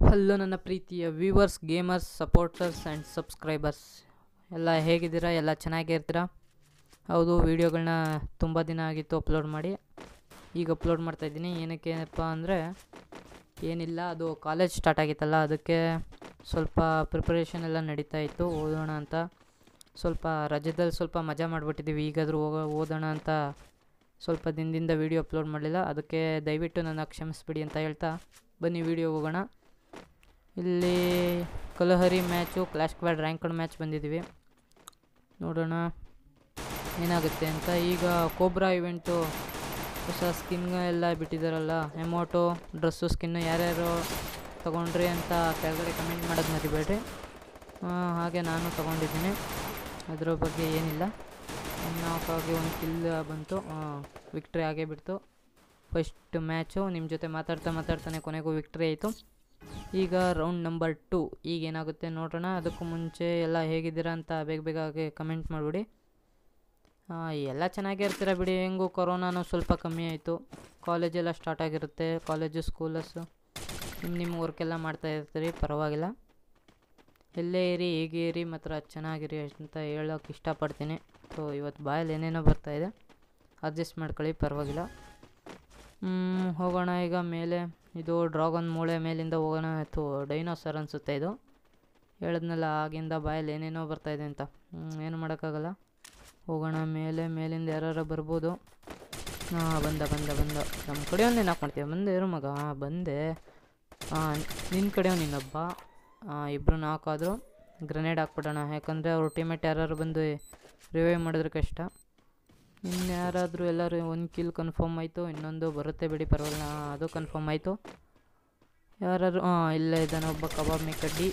Hello ನನ್ನ ಪ್ರೀತಿಯ viewers gamers supporters and subscribers ಎಲ್ಲ ಹೇಗಿದ್ದೀರಾ ಎಲ್ಲ ಚೆನ್ನಾಗೇ ಇರ್ತೀರಾ ಹೌದು ವೀಡಿಯೋಗಳನ್ನ ತುಂಬ ದಿನ ಆಗಿತ್ತು ಅಪ್ಲೋಡ್ ಮಾಡಿ ಈಗ ಅಪ್ಲೋಡ್ ಮಾಡ್ತಾಯಿದ್ದೀನಿ ಏನಕ್ಕೇನಪ್ಪ ಅಂದರೆ ಏನಿಲ್ಲ ಅದು ಕಾಲೇಜ್ ಸ್ಟಾರ್ಟ್ ಆಗಿತ್ತಲ್ಲ ಅದಕ್ಕೆ ಸ್ವಲ್ಪ ಪ್ರಿಪರೇಷನ್ ಎಲ್ಲ ನಡೀತಾ ಇತ್ತು ಓದೋಣ ಅಂತ ಸ್ವಲ್ಪ ರಜದಲ್ಲಿ ಸ್ವಲ್ಪ ಮಜಾ ಮಾಡಿಬಿಟ್ಟಿದ್ದೀವಿ ಈಗಾದರೂ ಹೋಗೋ ಓದೋಣ ಅಂತ ಸ್ವಲ್ಪ ದಿನದಿಂದ ವೀಡಿಯೋ ಅಪ್ಲೋಡ್ ಮಾಡಲಿಲ್ಲ ಅದಕ್ಕೆ ದಯವಿಟ್ಟು ನನ್ನ ಕ್ಷಮಿಸ್ಬಿಡಿ ಅಂತ ಹೇಳ್ತಾ ಬನ್ನಿ ವೀಡಿಯೋ ಹೋಗೋಣ ಇಲ್ಲಿ Kalahari match clash squad ranked match ಬಂದಿದ್ದೀವಿ ನೋಡೋಣ ಏನಾಗುತ್ತೆ ಅಂತ ಈಗ ಕೋಬ್ರಾ ಇವೆಂಟು ಹೊಸ ಸ್ಕಿನ್ ಎಲ್ಲ ಬಿಟ್ಟಿದ್ದಾರಲ್ಲ ಎಮೋಟೋ ಡ್ರೆಸ್ಸು ಸ್ಕಿನ್ನು ಯಾರ್ಯಾರು ತೊಗೊಂಡ್ರಿ ಅಂತ ಕೆಳಗಡೆ ಕಮೆಂಟ್ ಮಾಡೋದು ಮರಿಬೇಡ್ರಿ ಆ, ಹಾಗೆ ನಾನು ತೊಗೊಂಡಿದ್ದೀನಿ ಅದರ ಬಗ್ಗೆ ಏನಿಲ್ಲ ನಾಲ್ಕಾಗಿ ಒಂದು ಕಿಲ್ ಬಂತು ವಿಕ್ಟ್ರಿ ಆಗೇ ಬಿಡ್ತು ಫಸ್ಟ್ ಮ್ಯಾಚು ನಿಮ್ಮ ಜೊತೆ ಮಾತಾಡ್ತಾ ಮಾತಾಡ್ತಾನೆ ಕೊನೆಗೂ ವಿಕ್ಟ್ರಿ ಆಯಿತು ಈಗ ರೌಂಡ್ ನಂಬರ್ ಟು ಈಗ ಏನಾಗುತ್ತೆ ನೋಡೋಣ ಅದಕ್ಕೂ ಮುಂಚೆ ಎಲ್ಲ ಹೇಗಿದ್ದೀರಾ ಅಂತ ಬೇಗ ಬೇಗ ಹಾಗೆ ಕಮೆಂಟ್ ಮಾಡಿಬಿಡಿ ಎಲ್ಲ ಚೆನ್ನಾಗೇ ಇರ್ತೀರ ಬಿಡಿ ಹೆಂಗೂ ಕೊರೋನಾನು ಸ್ವಲ್ಪ ಕಮ್ಮಿ ಆಯಿತು ಕಾಲೇಜೆಲ್ಲ ಸ್ಟಾರ್ಟ್ ಆಗಿರುತ್ತೆ ಕಾಲೇಜು ಸ್ಕೂಲಸ್ಸು ನಿಮ್ಮ ನಿಮ್ಮ ವರ್ಕೆಲ್ಲ ಮಾಡ್ತಾ ಇರ್ತೀರಿ ಪರವಾಗಿಲ್ಲ ಎಲ್ಲೇ ಇರಿ ಹೇಗೆ ಇರಿ ಮಾತ್ರ ಚೆನ್ನಾಗಿರಿ ಅಂತ ಹೇಳೋಕೆ ಇಷ್ಟಪಡ್ತೀನಿ ಸೊ ಇವತ್ತು ಬಾಯಲ್ಲಿ ಏನೇನೋ ಬರ್ತಾಯಿದೆ ಅಡ್ಜಸ್ಟ್ ಮಾಡ್ಕೊಳ್ಳಿ ಪರವಾಗಿಲ್ಲ ಹ್ಮ್, ಹೋಗೋಣ ಈಗ ಮೇಲೆ ಇದು ಡ್ರಾಗನ್ ಮೂಳೆ ಮೇಲಿಂದ ಹೋಗೋಣ ಆಯಿತು ಡೈನೋಸರ್ ಅನಿಸುತ್ತೆ ಇದು ಹೇಳಿದ್ನಲ್ಲ ಆಗಿಂದ ಬಾಯಲ್ಲಿ ಏನೇನೋ ಬರ್ತಾಯಿದೆ ಅಂತ ಹ್ಮ್, ಏನು ಮಾಡೋಕ್ಕಾಗಲ್ಲ ಹೋಗೋಣ ಮೇಲೆ ಮೇಲಿಂದ ಯಾರು ಬರ್ಬೋದು ಹಾಂ ಬಂದ ಬಂದ ಬಂದ ನಮ್ಮ ಕಡೆಯವನ್ನೇ ಹಾಕ್ಕೊಳ್ತೀವಿ ಬಂದೆ ಇರು ಮಗ ಹಾಂ ಬಂದೆ ಹಾಂ ನಿನ್ನ ಕಡೆಯವ್ ನಿನ್ನೊಬ್ಬ ಹಾಂ ಇಬ್ಬರು ನಾಲ್ಕಾದರೂ ಗ್ರೆನೇಡ್ ಹಾಕ್ಬಿಡೋಣ ಯಾಕಂದರೆ ಅವ್ರ ಟೀಮೇಟ್ ಯಾರು ಬಂದು ರಿವೈವ್ ಮಾಡಿದ್ರೆ ಕಷ್ಟ ಇನ್ನು ಯಾರಾದರೂ ಎಲ್ಲರೂ ಒಂದು ಕಿಲ್ ಕನ್ಫರ್ಮ್ ಆಯಿತು ಇನ್ನೊಂದು ಬರುತ್ತೆ ಬಿಡಿ ಪರವಾಗಿಲ್ಲ ಹಾಂ ಅದು ಕನ್ಫರ್ಮ್ ಆಯಿತು ಯಾರಾದ್ರು ಹಾಂ ಇಲ್ಲೇ ಇದ್ದಾನೆ ಒಬ್ಬ ಕಬಾಬ್ ಕಡ್ಡಿ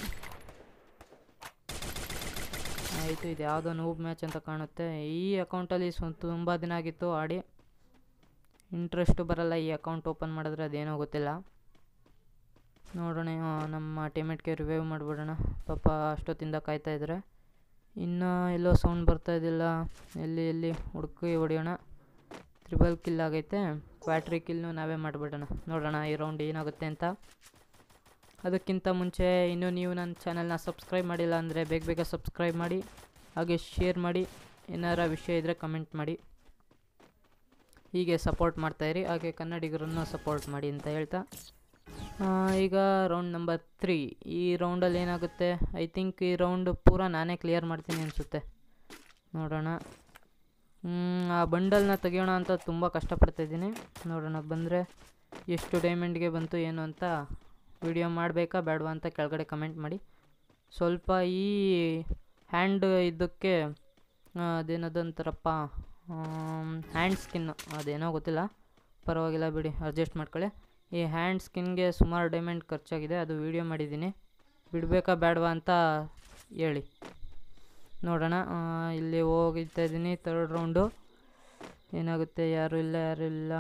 ಆಯಿತು ಇದು ಯಾವುದೋ ನೂಬ್ ಮ್ಯಾಚ್ ಅಂತ ಕಾಣುತ್ತೆ ಈ ಅಕೌಂಟಲ್ಲಿ ಸ್ವ ತುಂಬ ದಿನ ಆಗಿತ್ತು ಆಡಿ ಇಂಟ್ರೆಸ್ಟು ಬರಲ್ಲ ಈ ಅಕೌಂಟ್ ಓಪನ್ ಮಾಡಿದ್ರೆ ಅದೇನೋ ಗೊತ್ತಿಲ್ಲ ನೋಡೋಣ ಆ, ನಮ್ಮ ಟೀಮೇಟ್ಗೆ ರಿವೈವ್ ಮಾಡಿಬಿಡೋಣ ಪಾಪ ಅಷ್ಟೊತ್ತಿಂದ ಕಾಯ್ತಾ ಇದ್ದಾರೆ ಇನ್ನು ಎಲ್ಲೋ ಸೌಂಡ್ ಬರ್ತಾ ಇದ್ದಿಲ್ಲ ಎಲ್ಲಿ ಎಲ್ಲಿ ಹುಡುಕಿ ಹೊಡೆಯೋಣ ತ್ರಿಬಲ್ ಕಿಲ್ ಆಗೈತೆ ಕ್ವಾಟ್ರಿ ಕಿಲ್ನು ನಾವೇ ಮಾಡಿಬಿಡೋಣ ನೋಡೋಣ ಈ ರೌಂಡ್ ಏನಾಗುತ್ತೆ ಅಂತ ಅದಕ್ಕಿಂತ ಮುಂಚೆ ಇನ್ನೂ ನೀವು ನನ್ನ ಚಾನಲ್ನ ಸಬ್ಸ್ಕ್ರೈಬ್ ಮಾಡಿಲ್ಲ ಅಂದರೆ ಬೇಗ ಬೇಗ ಸಬ್ಸ್ಕ್ರೈಬ್ ಮಾಡಿ ಹಾಗೆ ಶೇರ್ ಮಾಡಿ ಏನಾರ ವಿಷಯ ಇದ್ದರೆ ಕಮೆಂಟ್ ಮಾಡಿ ಹೀಗೆ ಸಪೋರ್ಟ್ ಮಾಡ್ತಾಯಿರಿ ಹಾಗೆ ಕನ್ನಡಿಗರನ್ನು ಸಪೋರ್ಟ್ ಮಾಡಿ ಅಂತ ಹೇಳ್ತಾ ಆ, ಈಗ ರೌಂಡ್ ನಂಬರ್ ತ್ರೀ ಈ ರೌಂಡಲ್ಲಿ ಏನಾಗುತ್ತೆ ಐ ಥಿಂಕ್ ಈ ರೌಂಡ್ ಪೂರ ನಾನೇ ಕ್ಲಿಯರ್ ಮಾಡ್ತೀನಿ ಅನಿಸುತ್ತೆ ನೋಡೋಣ ಹ್ಮ್, ಆ ಬಂಡಲ್ನ ತೆಗಿಯೋಣ ಅಂತ ತುಂಬ ಕಷ್ಟಪಡ್ತಾಯಿದ್ದೀನಿ ನೋಡೋಣ ಬಂದರೆ ಎಷ್ಟು ಡೈಮಂಡ್ಗೆ ಬಂತು ಏನು ಅಂತ ವಿಡಿಯೋ ಮಾಡಬೇಕಾ ಬೇಡವಾ ಅಂತ ಕೆಳಗಡೆ ಕಮೆಂಟ್ ಮಾಡಿ ಸ್ವಲ್ಪ ಈ ಹ್ಯಾಂಡ್ ಇದಕ್ಕೆ ಆ, ಅದೇನದು ಅಂತಾರಪ್ಪ ಹ್ಯಾಂಡ್ ಸ್ಕಿನ್ನು ಅದೇನೋ ಗೊತ್ತಿಲ್ಲ ಪರವಾಗಿಲ್ಲ ಬಿಡಿ ಅಡ್ಜಸ್ಟ್ ಮಾಡ್ಕೊಳ್ಳಿ ಈ ಹ್ಯಾಂಡ್ ಸ್ಕಿನ್ಗೆ ಸುಮಾರು ಡೈಮಂಡ್ ಖರ್ಚಾಗಿದೆ ಅದು ವೀಡಿಯೋ ಮಾಡಿದ್ದೀನಿ ಬಿಡಬೇಕಾ ಬೇಡವಾ ಅಂತ ಹೇಳಿ ನೋಡೋಣ ಆ, ಇಲ್ಲಿ ಹೋಗಿತಾ ಇದ್ದೀನಿ ತರ್ಡ್ ರೌಂಡು ಏನಾಗುತ್ತೆ ಯಾರು ಇಲ್ಲ ಯಾರು ಇಲ್ಲ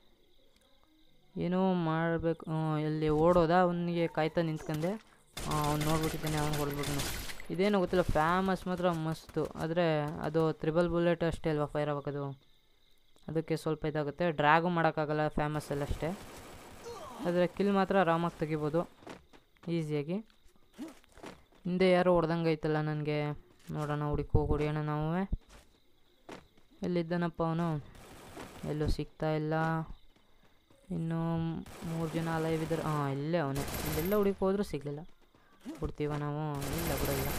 ಏನೋ ಮಾಡಬೇಕು ಇಲ್ಲಿ ಓಡೋದ ಅವನಿಗೆ ಕಾಯ್ತಾ ನಿಂತ್ಕೊಂಡೆ ಅವ್ನು ನೋಡ್ಬಿಟ್ಟಿದ್ದಾನೆ ಅವ್ನು ಹೊಡೆದ್ಬಿಟ್ಟು ಇದೇನೋ ಗೊತ್ತಿಲ್ಲ ಫೇಮಸ್ ಮಾತ್ರ ಮಸ್ತು ಆದರೆ ಅದು ತ್ರಿಬಲ್ ಬುಲೆಟ್ ಅಷ್ಟೇ ಅಲ್ವಾ ಫೈರ್ ಆಗೋದು ಅದಕ್ಕೆ ಸ್ವಲ್ಪ ಇದಾಗುತ್ತೆ ಡ್ರ್ಯಾಗು ಮಾಡೋಕ್ಕಾಗಲ್ಲ ಫೇಮಸಲ್ಲಿ ಅಷ್ಟೇ ಆದರೆ ಕಿಲ್ ಮಾತ್ರ ಆರಾಮಾಗಿ ತೆಗಿಬೋದು ಈಸಿಯಾಗಿ ಹಿಂದೆ ಯಾರೋ ಹೊಡೆದಂಗೆ ಐತಲ್ಲ ನನಗೆ ನೋಡೋಣ ಹುಡುಕಿ ಹೋಗಿ ಹೊಡಿಯೋಣ ನಾವು ಎಲ್ಲಿದ್ದಾನಪ್ಪ ಅವನು ಎಲ್ಲೂ ಸಿಗ್ತಾ ಇಲ್ಲ ಇನ್ನು ಮೂರು ಜನ ಲೈವ್ ಇದ್ದಾರೆ ಹಾಂ ಇಲ್ಲೇ ಅವನು ಇಲ್ಲೆಲ್ಲ ಹುಡುಕಿ ಹೋದ್ರೂ ಸಿಗಲಿಲ್ಲ ಬಿಡ್ತೀವ ನಾವು ಇಲ್ಲ ಬಿಡೋಲ್ಲ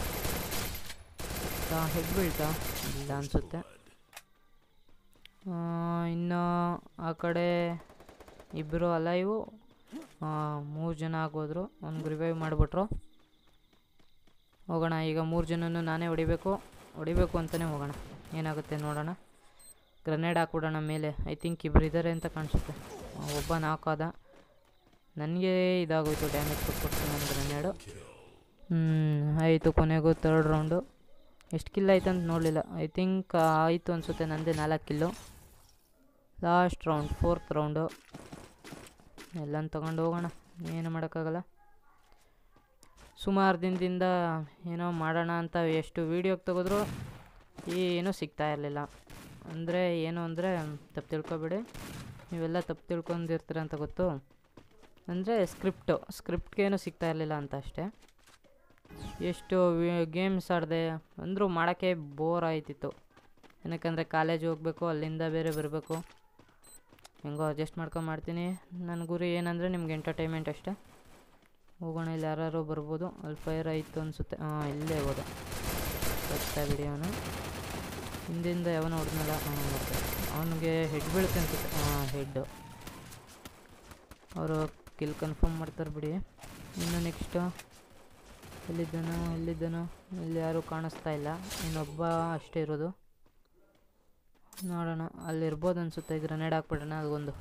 ಹೆಗ್ ಬೀಳ್ತಾ ಇಲ್ಲ ಅನಿಸುತ್ತೆ ಇನ್ನು ಆ ಕಡೆ ಇಬ್ಬರು ಅಲೈವು ಮೂರು ಜನ ಆಗೋದ್ರು ಅವ್ನಿಗೆ ರಿವೈವ್ ಮಾಡಿಬಿಟ್ರು ಹೋಗೋಣ ಈಗ ಮೂರು ಜನನೂ ನಾನೇ ಹೊಡಿಬೇಕು ಹೊಡಿಬೇಕು ಅಂತಲೇ ಹೋಗೋಣ ಏನಾಗುತ್ತೆ ನೋಡೋಣ ಗ್ರನೇಡ್ ಹಾಕ್ಬಿಡೋಣ ಮೇಲೆ ಐ ಥಿಂಕ್ ಇಬ್ಬರು ಇದ್ದಾರೆ ಅಂತ ಕಾಣಿಸುತ್ತೆ ಆ, ಒಬ್ಬ ನಾಲ್ಕಾದ ನನಗೆ ಇದಾಗೋಯ್ತು ಡ್ಯಾಮೇಜ್ ಕೊಟ್ಬಿಟ್ಟು ನನ್ನ ಗ್ರನೇಡು ಹ್ಞೂ ಆಯಿತು ಕೊನೆಗೂ ತರ್ಡ್ ರೌಂಡು ಎಷ್ಟು ಕಿಲ್ ಆಯ್ತು ಅಂತ ನೋಡಲಿಲ್ಲ ಐ ಥಿಂಕ್ ಆಯಿತು ಅನಿಸುತ್ತೆ ನಂದೇ ನಾಲ್ಕು kill last round fourth round ಎಲ್ಲನ ತೊಗೊಂಡು ಹೋಗೋಣ ಏನು ಮಾಡೋಕ್ಕಾಗಲ್ಲ ಸುಮಾರು ದಿನದಿಂದ ಏನೋ ಮಾಡೋಣ ಅಂತ ಎಷ್ಟು ವೀಡಿಯೋಗೆ ತೆಗೆದ್ರು ಏನೂ ಸಿಗ್ತಾ ಇರಲಿಲ್ಲ ಅಂದರೆ ಏನು ಅಂದರೆ ತಪ್ಪು ತಿಳ್ಕೊಬೇಡಿ ನೀವೆಲ್ಲ ತಪ್ಪು ತಿಳ್ಕೊಂಡಿರ್ತೀರ ಅಂತ ಗೊತ್ತು ಅಂದರೆ ಸ್ಕ್ರಿಪ್ಟು ಸ್ಕ್ರಿಪ್ಟ್ಗೇನು ಸಿಗ್ತಾ ಇರಲಿಲ್ಲ ಅಂತ ಅಷ್ಟೇ ಎಷ್ಟು ಗೇಮ್ಸ್ ಆಡಿದೆ ಅಂದರೂ ಮಾಡೋಕ್ಕೆ ಬೋರ್ ಆಯ್ತಿತ್ತು ಏನಕ್ಕಂದರೆ ಕಾಲೇಜ್ ಹೋಗಬೇಕು ಅಲ್ಲಿಂದ ಬೇರೆ ಬರಬೇಕು ಹೆಂಗೋ ಅಡ್ಜಸ್ಟ್ ಮಾಡ್ಕೊಂಡು ಮಾಡ್ತೀನಿ ನನ್ನ ಗುರಿ ಏನಂದರೆ ನಿಮ್ಗೆ ಎಂಟರ್ಟೈನ್ಮೆಂಟ್ ಅಷ್ಟೇ ಹೋಗೋಣ ಇಲ್ಲಿ ಯಾರು ಬರ್ಬೋದು ಅಲ್ಲಿ ಫೈರ್ ಆಯಿತು ಅನಿಸುತ್ತೆ ಹಾಂ ಇಲ್ಲೇ ಹೋದ ಬರ್ತಾ ಬಿಡಿ ಅವನು ಹಿಂದಿಂದ ಯಾವನ ಹೊಡೆದ್ನಲ್ಲ ಹಾಂ ನೋಡಿದೆ ಅವನಿಗೆ ಹೆಡ್ ಬೀಳುತ್ತೆ ಅನ್ಸುತ್ತೆ ಹಾಂ ಹೆಡ್ಡು ಅವರು ಕಿಲ್ ಕನ್ಫರ್ಮ್ ಮಾಡ್ತಾರೆ ಬಿಡಿ ಇನ್ನು ನೆಕ್ಸ್ಟು ಎಲ್ಲಿದ್ದನೋ ಎಲ್ಲಿದ್ದನೋ ಇಲ್ಲಿ ಯಾರೂ ಕಾಣಿಸ್ತಾ ಇಲ್ಲ ಇನ್ನೊಬ್ಬ ಅಷ್ಟೇ ಇರೋದು ನೋಡೋಣ ಅಲ್ಲಿರ್ಬೋದು ಅನಿಸುತ್ತೆ ಗ್ರೆನೇಡ್ ಹಾಕ್ಬಿಡೋಣ ಅದೊಂದು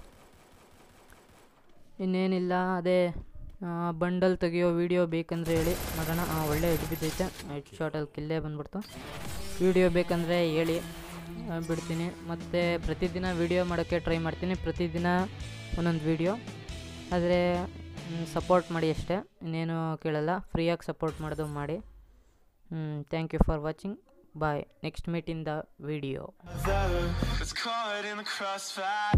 ಇನ್ನೇನಿಲ್ಲ ಅದೇ ಬಂಡಲ್ ತೆಗಿಯೋ ವೀಡಿಯೋ ಬೇಕಂದರೆ ಹೇಳಿ ಮಾಡೋಣ ಹಾಂ ಒಳ್ಳೆ ಹೆಡ್ ಬಿದ್ದೈತೆ ಹೆಡ್ ಶಾಟಲ್ಲಿ ಕಿಲ್ಲೇ ಬಂದ್ಬಿಡ್ತು ವೀಡಿಯೋ ಬೇಕಂದರೆ ಹೇಳಿ ಆ, ಬಿಡ್ತೀನಿ ಮತ್ತು ಪ್ರತಿದಿನ ವೀಡಿಯೋ ಮಾಡೋಕ್ಕೆ ಟ್ರೈ ಮಾಡ್ತೀನಿ ಪ್ರತಿದಿನ ಒಂದೊಂದು ವೀಡಿಯೋ ಆದರೆ ಸಪೋರ್ಟ್ ಮಾಡಿ ಅಷ್ಟೇ ಇನ್ನೇನು ಕೇಳಲ್ಲ ಫ್ರೀಯಾಗಿ ಸಪೋರ್ಟ್ ಮಾಡೋದು ಮಾಡಿ thank you for watching bye next meet in the video It's caught in the crossfire.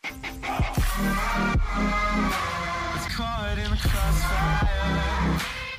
It's caught in the crossfire.